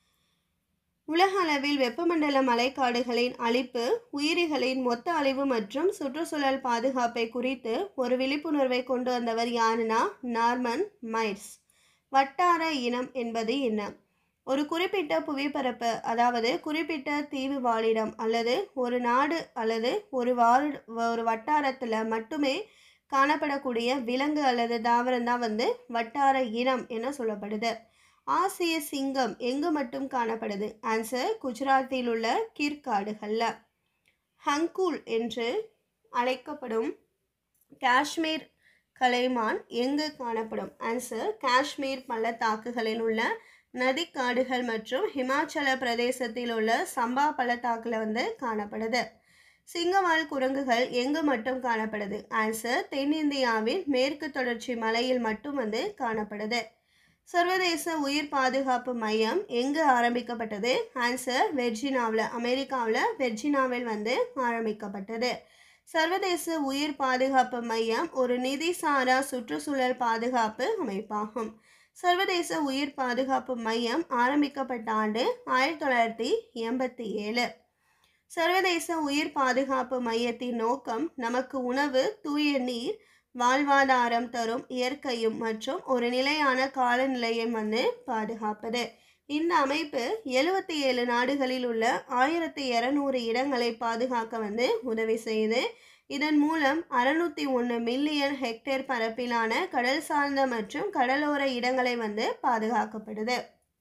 உலக அளவில் வெப்பமண்டல மலைக்காடுகளின் அழிப்பு உயிரிகளின் மொத்த அழிவு மற்றும் சுற்றுச்சூழல் பாதுகாப்பை குறித்து ஒரு விழிப்புணர்வை கொண்டு வந்தவர் யாருன்னா நார்மன் மைர்ஸ் வட்டார இனம் என்பது என்ன ஒரு குறிப்பிட்ட புவிப்பரப்பு அதாவது குறிப்பிட்ட தீவு வாழிடம் அல்லது ஒரு நாடு அல்லது ஒரு வாழ் ஒரு வட்டாரத்தில் மட்டுமே காணப்படக்கூடிய விலங்கு அல்லது தாவரம் தான் வந்து வட்டார இனம் என சொல்லப்படுது ஆசிய சிங்கம் எங்கு மட்டும் காணப்படுது ஆன்சர் குஜராத்தில் உள்ள கீர்காடுகளில் ஹங்கூல் என்று அழைக்கப்படும் காஷ்மீர் கலைமான் எங்கு காணப்படும் ஆன்சர் காஷ்மீர் பள்ளத்தாக்குகளில் உள்ள நதிக்காடுகள் மற்றும் ஹிமாச்சல பிரதேசத்தில் உள்ள சம்பா பள்ளத்தாக்கில் வந்து காணப்படுது சிங்கவால் குரங்குகள் எங்கு மட்டும் காணப்படுது ஆன்சர் தென்னிந்தியாவின் மேற்கு தொடர்ச்சி மலையில் மட்டும் வந்து காணப்படுது சர்வதேச உயிர் பாதுகாப்பு மையம் எங்கு ஆரம்பிக்கப்பட்டது ஆன்சர் வெர்ஜினாவில் அமெரிக்காவில் வெர்ஜினாவில் வந்து ஆரம்பிக்கப்பட்டது சர்வதேச உயிர் பாதுகாப்பு மையம் ஒரு நிதிசாரா சுற்றுச்சூழல் பாதுகாப்பு அமைப்பாகும் சர்வதேச உயிர் பாதுகாப்பு மையம் ஆரம்பிக்கப்பட்ட ஆண்டு ஆயிரத்தி தொள்ளாயிரத்தி எண்பத்தி ஏழு சர்வதேச உயிர் பாதுகாப்பு மையத்தின் நோக்கம் நமக்கு உணவு தூய நீர் வாழ்வாதாரம் தரும் இயற்கையும் மற்றும் ஒரு நிலையான காலநிலையும் வந்து பாதுகாப்பது இந்த அமைப்பு எழுபத்தி ஏழு நாடுகளில் உள்ள ஆயிரத்தி இரநூறு இடங்களை பாதுகாக்க வந்து உதவி செய்யுது இதன் மூலம் அறுநூத்தி ஒன்று மில்லியன் ஹெக்டேர் பரப்பிலான கடல் சார்ந்த மற்றும் கடலோர இடங்களை வந்து பாதுகாக்கப்படுது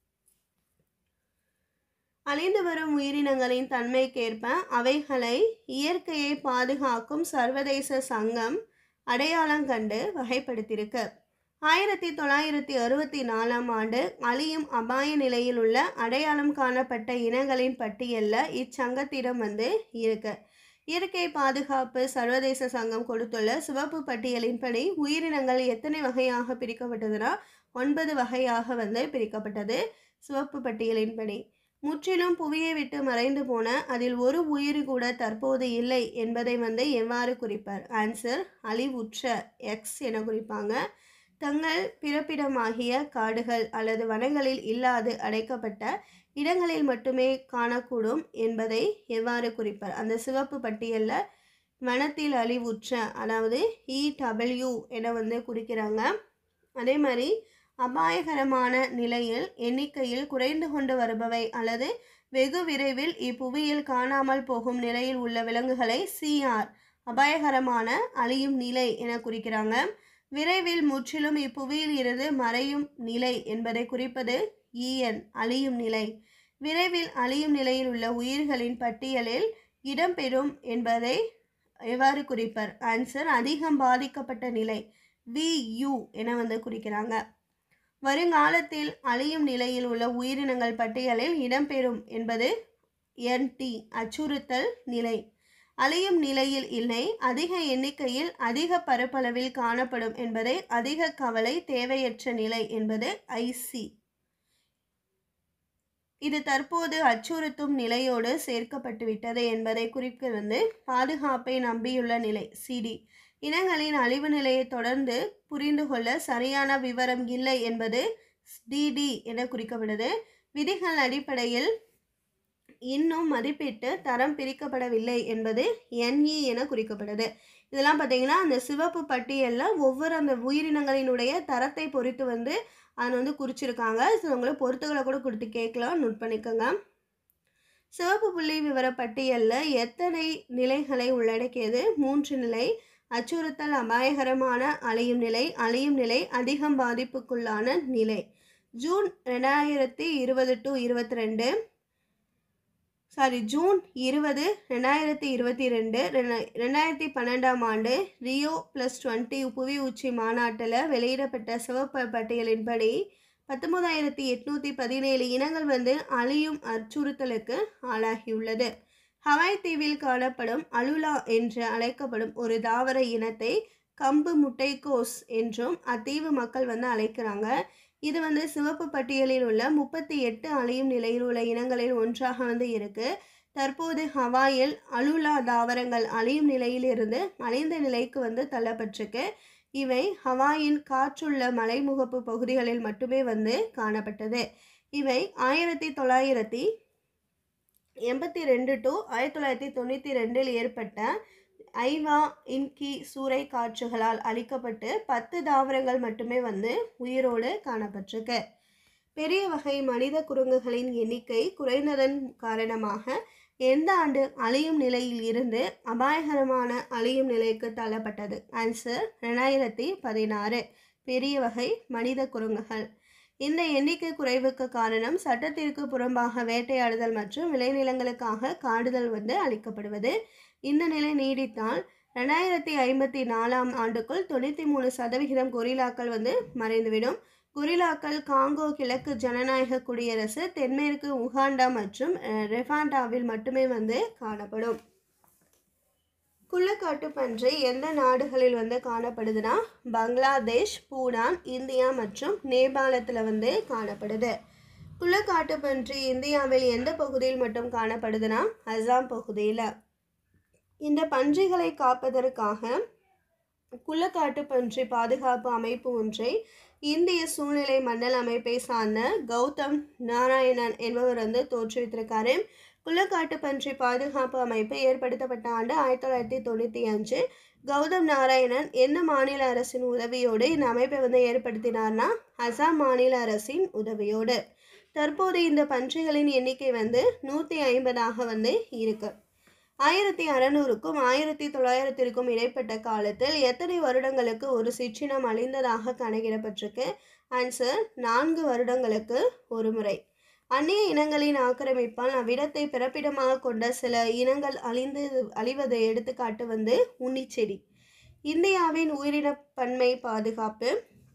அழிந்து வரும் உயிரினங்களின் தன்மைக்கேற்ப அவைகளை இயற்கையை பாதுகாக்கும் சர்வதேச சங்கம் அடையாளம் கண்டு வகைப்படுத்தியிருக்கு ஆயிரத்தி தொள்ளாயிரத்தி அறுபத்தி நாலாம் ஆண்டு அழியும் அபாய நிலையில் உள்ள அடையாளம் காணப்பட்ட இனங்களின் பட்டியலில் இச்சங்கத்திடம் வந்து இருக்கு இயற்கை பாதுகாப்பு சர்வதேச சங்கம் கொடுத்துள்ள சிவப்பு பட்டியலின்படி உயிரினங்கள் எத்தனை வகையாக பிரிக்கப்பட்டதுன்னா ஒன்பது வகையாக வந்து பிரிக்கப்பட்டது சிவப்பு பட்டியலின்படி முற்றிலும் புவியை விட்டு மறைந்து போன அதில் ஒரு உயிர் கூட தற்போது இல்லை என்பதை வந்து எவ்வாறு குறிப்பார் ஆன்சர் அழிவுற்ற எக்ஸ் என குறிப்பாங்க தங்கள் பிறப்பிடமாகிய காடுகள் அல்லது வனங்களில் இல்லாது அடைக்கப்பட்ட இடங்களில் மட்டுமே காணக்கூடும் என்பதை எவ்வாறு குறிப்பார் அந்த சிவப்பு பட்டியலில் வனத்தில் அழிவுற்ற அதாவது இடபிள்யூ என வந்து குறிக்கிறாங்க அதே மாதிரி அபாயகரமான நிலையில் எண்ணிக்கையில் குறைந்து கொண்டு வருபவை அல்லது வெகு விரைவில் இப்புவியில் காணாமல் போகும் நிலையில் உள்ள விலங்குகளை சிஆர் அபாயகரமான அழியும் நிலை என குறிக்கிறாங்க விரைவில் முற்றிலும் இப்புவியில் இருந்து மறையும் நிலை என்பதை குறிப்பது இஎன் அழியும் நிலை விரைவில் அழியும் நிலையில் உள்ள உயிர்களின் பட்டியலில் இடம்பெறும் என்பதை எவ்வாறு குறிப்பர் ஆன்சர் அதிகம் பாதிக்கப்பட்ட நிலை வியு என வந்து குறிக்கிறாங்க வருங்காலத்தில் அழியும் நிலையில் உள்ள உயிரினங்கள் பட்டியலில் இடம்பெறும் என்பது என்டி அச்சுறுத்தல் நிலை அழியும் நிலையில் இல்லை அதிக எண்ணிக்கையில் அதிக பரப்பளவில் காணப்படும் என்பதை அதிக கவலை தேவையற்ற நிலை என்பது ஐசி இது தற்போது அச்சுறுத்தும் நிலையோடு சேர்க்கப்பட்டுவிட்டது என்பதை குறிக்கிறது பாதுகாப்பை நம்பியுள்ள நிலை சிடி இனங்களின் அழிவு நிலையை தொடர்ந்து புரிந்து கொள்ள சரியான விவரம் இல்லை என்பது டிடி என குறிக்கப்படுது விதிகள் அடிப்படையில் இன்னும் மதிப்பிட்டு தரம் பிரிக்கப்படவில்லை என்பது என்இ என குறிக்கப்படுது இதெல்லாம் பார்த்தீங்கன்னா அந்த சிவப்பு பட்டியலில் ஒவ்வொரு அந்த உயிரினங்களினுடைய தரத்தை பொறுத்து வந்து அதை வந்து குறிச்சிருக்காங்க ஸோ உங்களுக்கு பொறுத்துகளை கூட கொடுத்து கேட்கலாம் நோட் பண்ணிக்கோங்க சிவப்பு புள்ளி விவர பட்டியலில் எத்தனை நிலைகளை உள்ளடக்கியது மூன்று நிலை அச்சுறுத்தல் அபாயகரமான அழியும் நிலை அழியும் நிலை அதிகம் பாதிப்புக்குள்ளான நிலை ஜூன் ரெண்டாயிரத்தி இருபது டு இருபத்தி ரெண்டு சாரி ஜூன் இருபது ரெண்டாயிரத்தி இருபத்தி ரெண்டு ரெண்டாயிரத்தி பன்னெண்டாம் ஆண்டு ரியோ ப்ளஸ் டுவெண்ட்டி புவி உச்சி மாநாட்டில் வெளியிடப்பட்ட சிவப்பு பட்டியலின்படி பத்தொன்பதாயிரத்தி எட்நூற்றி பதினேழு இனங்கள் வந்து அழியும் அச்சுறுத்தலுக்கு ஆளாகியுள்ளது ஹவாய் தீவில் காணப்படும் அலுலா என்று அழைக்கப்படும் ஒரு தாவர இனத்தை கம்பு முட்டைக்கோஸ் என்றும் அத்தீவு மக்கள் வந்து அழைக்கிறாங்க இது வந்து சிவப்பு பட்டியலில் உள்ள முப்பத்தி எட்டு அழியும் நிலையில் உள்ள இனங்களில் ஒன்றாக வந்து இருக்கு தற்போது ஹவாயில் அலுலா தாவரங்கள் அழியும் நிலையிலிருந்து அழிந்த நிலைக்கு வந்து தள்ளப்பட்டிருக்கு இவை ஹவாயின் காற்றுள்ள மலைமுகப்பு பகுதிகளில் மட்டுமே வந்து காணப்பட்டது இவை ஆயிரத்தி தொள்ளாயிரத்தி எண்பத்தி ரெண்டு டு ஆயிரத்தி தொள்ளாயிரத்தி தொண்ணூற்றி ரெண்டில் ஏற்பட்ட ஐவா இன்கி சூறை காற்றுகளால் அழிக்கப்பட்டு பத்து தாவரங்கள் மட்டுமே வந்து உயிரோடு காணப்பட்டிருக்கு பெரிய வகை மனித குரங்குகளின் எண்ணிக்கை குறைந்ததன் காரணமாக எந்த ஆண்டு அழியும் நிலையில் இருந்து அபாயகரமான அழியும் நிலைக்கு தள்ளப்பட்டது ஆன்சர் ரெண்டாயிரத்தி பதினாறு பெரிய வகை மனித குரங்குகள் இந்த எண்ணிக்கை குறைவுக்கு காரணம் சட்டத்திற்கு புறம்பாக வேட்டையாடுதல் மற்றும் விளைநிலங்களுக்காக காடுதல் வந்து அளிக்கப்படுவது இந்த நிலை நீடித்தால் ரெண்டாயிரத்தி ஐம்பத்தி நாலாம் ஆண்டுக்குள் தொண்ணூற்றி மூணு சதவிகிதம் கொரில்லாக்கள் வந்து மறைந்துவிடும் கொரில்லாக்கள் காங்கோ கிழக்கு ஜனநாயக குடியரசு தென்மேற்கு உகாண்டா மற்றும் ரெஃபாண்டாவில் மட்டுமே வந்து காணப்படும் குள்ளக்காட்டு பன்றி எந்த நாடுகளில் வந்து காணப்படுதுன்னா பங்களாதேஷ் பூடான் இந்தியா மற்றும் நேபாளத்தில் வந்து காணப்படுது குள்ளக்காட்டு பன்றி இந்தியாவில் எந்த பகுதியில் மட்டும் காணப்படுதுன்னா அசாம் பகுதியில் இந்த பன்றிகளை காப்பதற்காக குள்ளக்காட்டு பன்றி பாதுகாப்பு அமைப்பு ஒன்றை இந்திய சூழ்நிலை மண்டல அமைப்பை சார்ந்த கௌதம் நாராயணன் என்பவர் வந்து தோற்றுவித்திருக்காரு குள்ளக்காட்டு பன்றி பாதுகாப்பு அமைப்பு ஏற்படுத்தப்பட்ட ஆண்டு ஆயிரத்தி தொள்ளாயிரத்தி தொண்ணூற்றி அஞ்சு கௌதம் நாராயணன் எந்த மாநில அரசின் உதவியோடு இந்த அமைப்பை வந்து ஏற்படுத்தினார்னா அசாம் மாநில அரசின் உதவியோடு தற்போது இந்த பன்றிகளின் எண்ணிக்கை வந்து நூற்றி ஐம்பதாக வந்து இருக்கு ஆயிரத்தி அறநூறுக்கும் ஆயிரத்தி தொள்ளாயிரத்திற்கும் இடைப்பட்ட காலத்தில் எத்தனை வருடங்களுக்கு ஒரு சிற்றினம் அழிந்ததாக கணக்கிடப்பட்டிருக்கு ஆன்சர் நான்கு வருடங்களுக்கு ஒரு முறை அந்நிய இனங்களின் ஆக்கிரமிப்பால் அவ்விடத்தை பிறப்பிடமாக கொண்ட சில இனங்கள் அழிந்து அழிவதை எடுத்துக்காட்டு வந்து உன்னிச்செடி இந்தியாவின் உயிரின பன்மை பாதுகாப்பு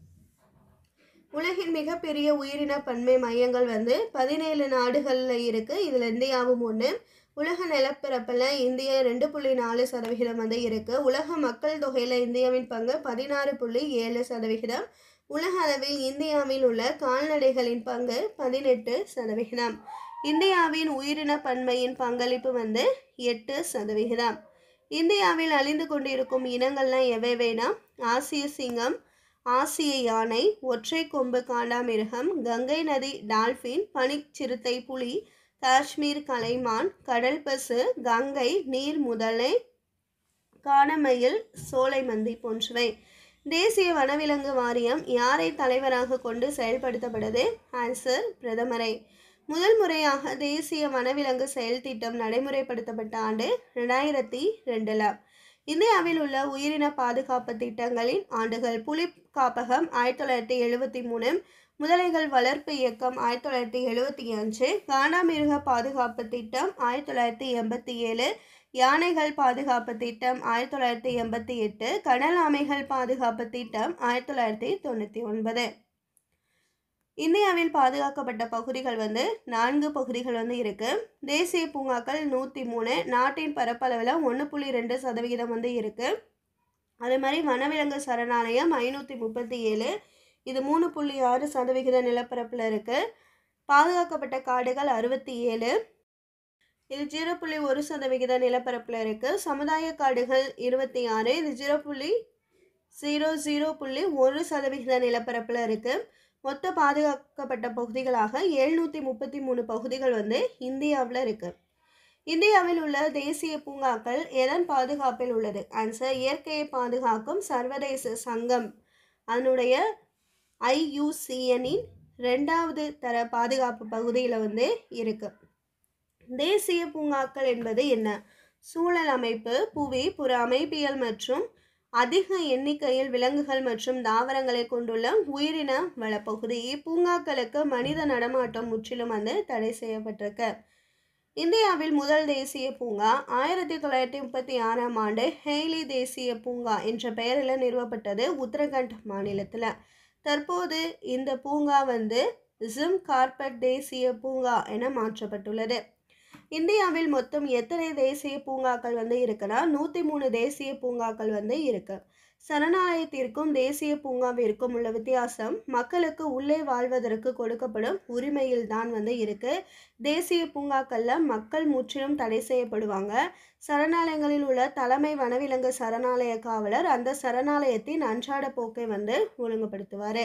உலகின் மிகப்பெரிய உயிரின பன்மை மையங்கள் வந்து பதினேழு நாடுகளில் இருக்குது இதில் இந்தியாவும் ஒன்று உலக நிலப்பரப்பில் இந்தியா ரெண்டு புள்ளி நாலு சதவிகிதம் வந்து இருக்குது உலக மக்கள் தொகையில் இந்தியாவின் பங்கு பதினாறு புள்ளி ஏழு சதவிகிதம் உலக அளவில் இந்தியாவில் உள்ள கால்நடைகளின் பங்கு பதினெட்டு சதவிகிதம் இந்தியாவின் உயிரின பன்மையின் பங்களிப்பு வந்து எட்டு சதவிகிதம் இந்தியாவில் அழிந்து கொண்டிருக்கும் இனங்கள்லாம் எவைவேனா ஆசிய சிங்கம் ஆசிய யானை ஒற்றை கொம்பு காண்டாமிருகம் கங்கை நதி டால்ஃபின் பனிச்சிறுத்தை புலி காஷ்மீர் கலைமான் கடல் பசு கங்கை நீர் முதலை காணமயில் சோலைமந்தி போன்றவை தேசிய வனவிலங்கு வாரியம் யாரை தலைவராக கொண்டு செயல்படுத்தப்படுது ஆன்சர் பிரதமரை முதல் முறையாக தேசிய வனவிலங்கு செயல் திட்டம் நடைமுறைப்படுத்தப்பட்ட ஆண்டு ரெண்டாயிரத்தி ரெண்டில் இந்தியாவில் உள்ள உயிரின பாதுகாப்பு திட்டங்களின் ஆண்டுகள் புலி காப்பகம் ஆயிரத்தி தொள்ளாயிரத்தி எழுபத்தி மூணு முதலைகள் வளர்ப்பு இயக்கம் ஆயிரத்தி தொள்ளாயிரத்தி எழுபத்தி அஞ்சு காண்டாமிருக பாதுகாப்பு திட்டம் ஆயிரத்தி தொள்ளாயிரத்தி எண்பத்தி ஏழு யானைகள் பாதுகாப்பு திட்டம் ஆயிரத்தி தொள்ளாயிரத்தி எண்பத்தி எட்டு கடல் ஆமைகள் பாதுகாப்பு திட்டம் ஆயிரத்தி தொள்ளாயிரத்தி தொண்ணூற்றி ஒன்பது இந்தியாவில் பாதுகாக்கப்பட்ட பகுதிகள் வந்து நான்கு பகுதிகள் வந்து இருக்கு தேசிய பூங்காக்கள் நூற்றி மூணு நாட்டின் பரப்பளவில் ஒன்று புள்ளி ரெண்டு சதவிகிதம் வந்து இருக்கு அதே மாதிரி வனவிலங்கு சரணாலயம் ஐநூற்றி முப்பத்தி ஏழு இது மூணு புள்ளி ஆறு சதவிகித நிலப்பரப்பில் இருக்குது பாதுகாக்கப்பட்ட காடுகள் அறுபத்தி ஏழு இது ஜீரோ புள்ளி ஒரு சதவிகித நிலப்பரப்பில் இருக்குது சமுதாய காடுகள் இருபத்தி ஆறு இது ஜீரோ புள்ளி ஜீரோ ஜீரோ புள்ளி ஒரு சதவிகித நிலப்பரப்பில் இருக்குது மொத்த பாதுகாக்கப்பட்ட பகுதிகளாக எழுநூற்றி முப்பத்தி மூணு பகுதிகள் வந்து இந்தியாவில் இருக்குது இந்தியாவில் உள்ள தேசிய பூங்காக்கள் எதன் பாதுகாப்பில் உள்ளது ஆன்சர் இயற்கையை பாதுகாக்கும் சர்வதேச சங்கம் அதனுடைய ஐயூசிஎனின் ரெண்டாவது தர பாதுகாப்பு பகுதியில் வந்து இருக்கு தேசிய பூங்காக்கள் என்பது என்ன சூழல் அமைப்பு புவி புற அமைப்பியல் மற்றும் அதிக எண்ணிக்கையில் விலங்குகள் மற்றும் தாவரங்களை கொண்டுள்ள உயிரின வளப்பகுதி இப்பூங்காக்களுக்கு மனித நடமாட்டம் முற்றிலும் வந்து தடை செய்யப்பட்டிருக்கு இந்தியாவில் முதல் தேசிய பூங்கா ஆயிரத்தி தொள்ளாயிரத்தி முப்பத்தி ஆறாம் ஆண்டு ஹெய்லி தேசிய பூங்கா என்ற பெயரில் நிறுவப்பட்டது உத்தரகண்ட் மாநிலத்தில் தற்போது இந்த பூங்கா வந்து ஜிம் கார்பெட் தேசிய பூங்கா என மாற்றப்பட்டுள்ளது இந்தியாவில் மொத்தம் எத்தனை தேசிய பூங்காக்கள் வந்து இருக்குன்னா நூற்றி மூணு தேசிய பூங்காக்கள் வந்து இருக்கு சரணாலயத்திற்கும் தேசிய பூங்காவிற்கும் உள்ள வித்தியாசம் மக்களுக்கு உள்ளே வாழ்வதற்கு கொடுக்கப்படும் உரிமையில் தான் வந்து இருக்கு தேசிய பூங்காக்களில் மக்கள் முற்றிலும் தடை செய்யப்படுவாங்க சரணாலயங்களில் உள்ள தலைமை வனவிலங்கு சரணாலய காவலர் அந்த சரணாலயத்தின் அன்றாட போக்கை வந்து ஒழுங்குபடுத்துவார்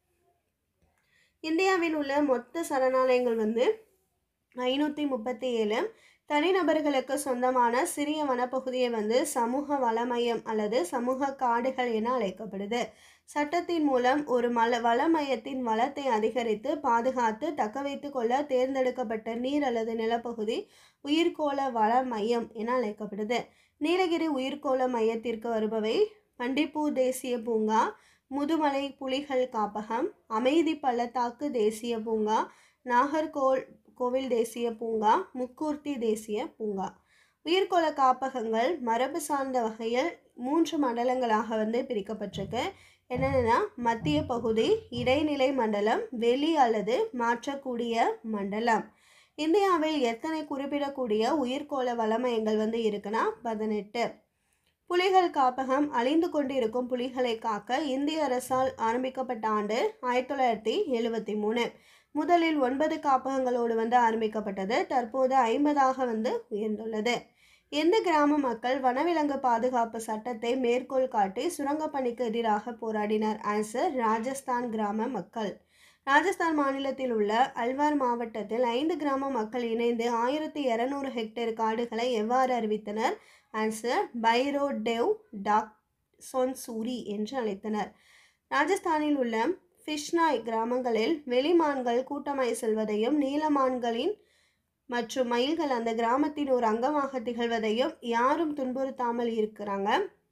இந்தியாவில் உள்ள மொத்த சரணாலயங்கள் வந்து ஐநூற்றி முப்பத்தி ஏழு தனிநபர்களுக்கு சொந்தமான சிறிய வனப்பகுதியை வந்து சமூக வளமையம் அல்லது சமூக காடுகள் என அழைக்கப்படுது சட்டத்தின் மூலம் ஒரு மல வளமையத்தின் வளத்தை அதிகரித்து பாதுகாத்து தக்க வைத்து கொள்ள தேர்ந்தெடுக்கப்பட்ட நீர் அல்லது நிலப்பகுதி உயிர்கோள வள மையம் என அழைக்கப்படுது நீலகிரி உயிர்கோள மையத்திற்கு வருபவை பண்டிப்பூர் தேசிய பூங்கா முதுமலை புலிகள் காப்பகம் அமைதி பள்ளத்தாக்கு தேசிய பூங்கா நாகர்கோல் கோவில் தேசிய பூங்கா முக்கூர்த்தி தேசிய பூங்கா உயிர்கோள காப்பகங்கள் மரபு சார்ந்த வகையில் மூன்று மண்டலங்களாக வந்து பிரிக்கப்பட்டிருக்கு என்னென்னா மத்திய பகுதி இடைநிலை மண்டலம் வெளி அல்லது மாற்றக்கூடிய மண்டலம் இந்தியாவில் எத்தனை குறிப்பிடக்கூடிய உயிர்கோள வளமயங்கள் வந்து இருக்குன்னா பதினெட்டு புலிகள் காப்பகம் அழிந்து கொண்டிருக்கும் புலிகளை காக்க இந்திய அரசால் ஆரம்பிக்கப்பட்ட ஆண்டு ஆயிரத்தி தொள்ளாயிரத்தி எழுபத்தி மூணு முதலில் ஒன்பது காப்பகங்களோடு வந்து ஆரம்பிக்கப்பட்டது தற்போது ஐம்பதாக வந்து உயர்ந்துள்ளது எந்த கிராம மக்கள் வனவிலங்கு பாதுகாப்பு சட்டத்தை மேற்கோள் காட்டி சுரங்கப் பணிக்கு எதிராக போராடினர் ஆன்சர் ராஜஸ்தான் கிராம மக்கள் ராஜஸ்தான் மாநிலத்தில் உள்ள அல்வார் மாவட்டத்தில் ஐந்து கிராம மக்கள் இணைந்து ஆயிரத்தி இரநூறு ஹெக்டேர் காடுகளை எவ்வாறு அறிவித்தனர் ஆன்சர் பைரோ டெவ் டாக் சொன்சூரி என்று அழைத்தனர் ராஜஸ்தானில் உள்ள ஃபிஷ்னாய் கிராமங்களில் வெளிமான்கள் கூட்டமாய் செல்வதையும் நீலமான்களின் மற்றும் மயில்கள் அந்த கிராமத்தின் ஒரு அங்கமாக திகழ்வதையும் யாரும் துன்புறுத்தாமல் இருக்கிறாங்க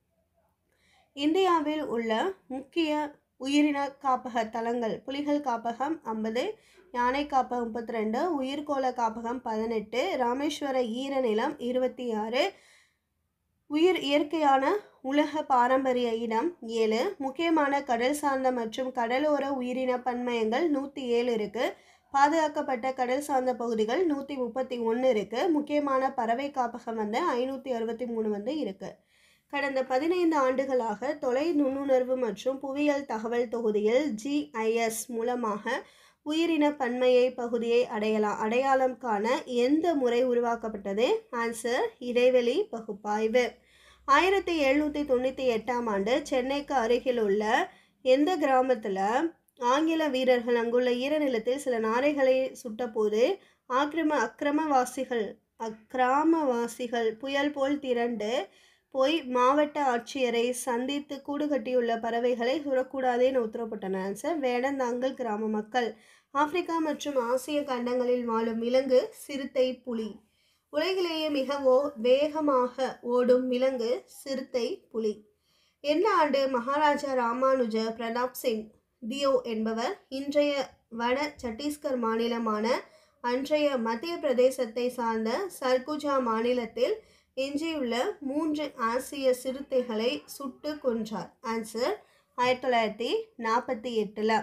இந்தியாவில் உள்ள முக்கிய உயிரின காப்பக தலங்கள் புலிகள் காப்பகம் ஐம்பது யானை காப்பகம் முப்பத்தி ரெண்டு உயிர்கோள காப்பகம் பதினெட்டு ராமேஸ்வர ஈரநிலம் இருபத்தி ஆறு உயிர் இயற்கையான உலக பாரம்பரிய இடம் ஏழு முக்கியமான கடல் சார்ந்த மற்றும் கடலோர உயிரின பன்மயங்கள் நூற்றி ஏழு இருக்குது பாதுகாக்கப்பட்ட கடல் சார்ந்த பகுதிகள் நூற்றி முப்பத்தி ஒன்று இருக்குது முக்கியமான பறவை காப்பகம் வந்து ஐநூற்றி அறுபத்தி மூணு வந்து இருக்குது கடந்த பதினைந்து ஆண்டுகளாக தொலை நுண்ணுணர்வு மற்றும் புவியியல் தகவல் தொகுதியில் ஜிஐஎஸ் மூலமாக உயிரின பன்மையை பகுதியை அடையலாம் அடையாளம் காண எந்த முறை உருவாக்கப்பட்டது ஆன்சர் இடைவெளி பகுப்பாய்வு ஆயிரத்தி எழுநூற்றி தொண்ணூற்றி எட்டாம் ஆண்டு சென்னைக்கு அருகில் உள்ள எந்த கிராமத்தில் ஆங்கில வீரர்கள் அங்குள்ள ஈரநிலத்தில் சில நாரைகளை சுட்டபோது ஆக்கிரம அக்கிரமவாசிகள் அக்கிராமவாசிகள் புயல் போல் திரண்டு போய் மாவட்ட ஆட்சியரை சந்தித்து கூடு கட்டியுள்ள பறவைகளை சுடக்கூடாதேன்னு உத்தரவுப்பட்டன ஆன்சர் வேடந்தாங்கல் கிராம மக்கள் ஆப்பிரிக்கா மற்றும் ஆசிய கண்டங்களில் வாழும் விலங்கு சிறுத்தை புலி உலகிலேயே மிக ஓ வேகமாக ஓடும் விலங்கு சிறுத்தை புலி என்ன ஆண்டு மகாராஜா ராமானுஜ பிரதாப் சிங் தியோ என்பவர் இன்றைய வட சத்தீஸ்கர் மாநிலமான அன்றைய மத்திய பிரதேசத்தை சார்ந்த சர்குஜா மாநிலத்தில் எஞ்சியுள்ள மூன்று ஆசிய சிறுத்தைகளை சுட்டு கொன்றார் ஆன்சர் ஆயிரத்தி தொள்ளாயிரத்தி நாற்பத்தி எட்டில்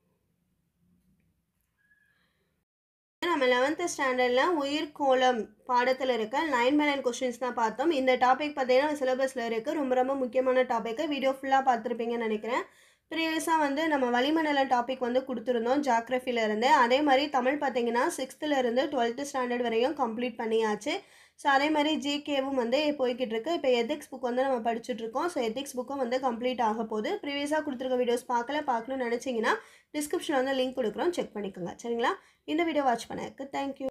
நம்ம லெவன்த்து ஸ்டாண்டர்டில் உயிர்கோளம் பாடத்தில் இருக்க நைன் பை நைன் கொஸ்டின்ஸ் தான் பார்த்தோம் இந்த டாபிக் பார்த்தீங்கன்னா சிலபஸில் இருக்குது ரொம்ப ரொம்ப முக்கியமான டாப்பிக்கு வீடியோ ஃபுல்லாக பார்த்துருப்பீங்கன்னு நினைக்கிறேன் ப்ரீவியஸாக வந்து நம்ம வளிமண்டலம் டாபிக் வந்து கொடுத்துருந்தோம் ஜாக்ரஃபிலேருந்து அதே மாதிரி தமிழ் பார்த்தீங்கன்னா சிக்ஸ்த்துலேருந்து டுவெல்த்து ஸ்டாண்டர்ட் வரையும் கம்ப்ளீட் பண்ணியாச்சு ஸோ அதே மாதிரி ஜிகேவும் வந்து போய்கிட்டு இருக்கு இப்போ எத்திக்ஸ் புக் வந்து நம்ம படிச்சுட்டு இருக்கோம் ஸோ எத்திக்ஸ் புக்கும் வந்து கம்ப்ளீட் ஆக போகுது ப்ரீவியஸாக கொடுத்துருக்க வீடியோஸ் பார்க்கல பார்க்கணும்னு நினச்சிங்கன்னா டிஸ்கிரிப்ஷனில் வந்து லிங்க் கொடுக்குறோம் செக் பண்ணிக்கோங்க சரிங்களா இந்த வீடியோ வாட்ச் பண்ணதுக்கு தேங்க்யூ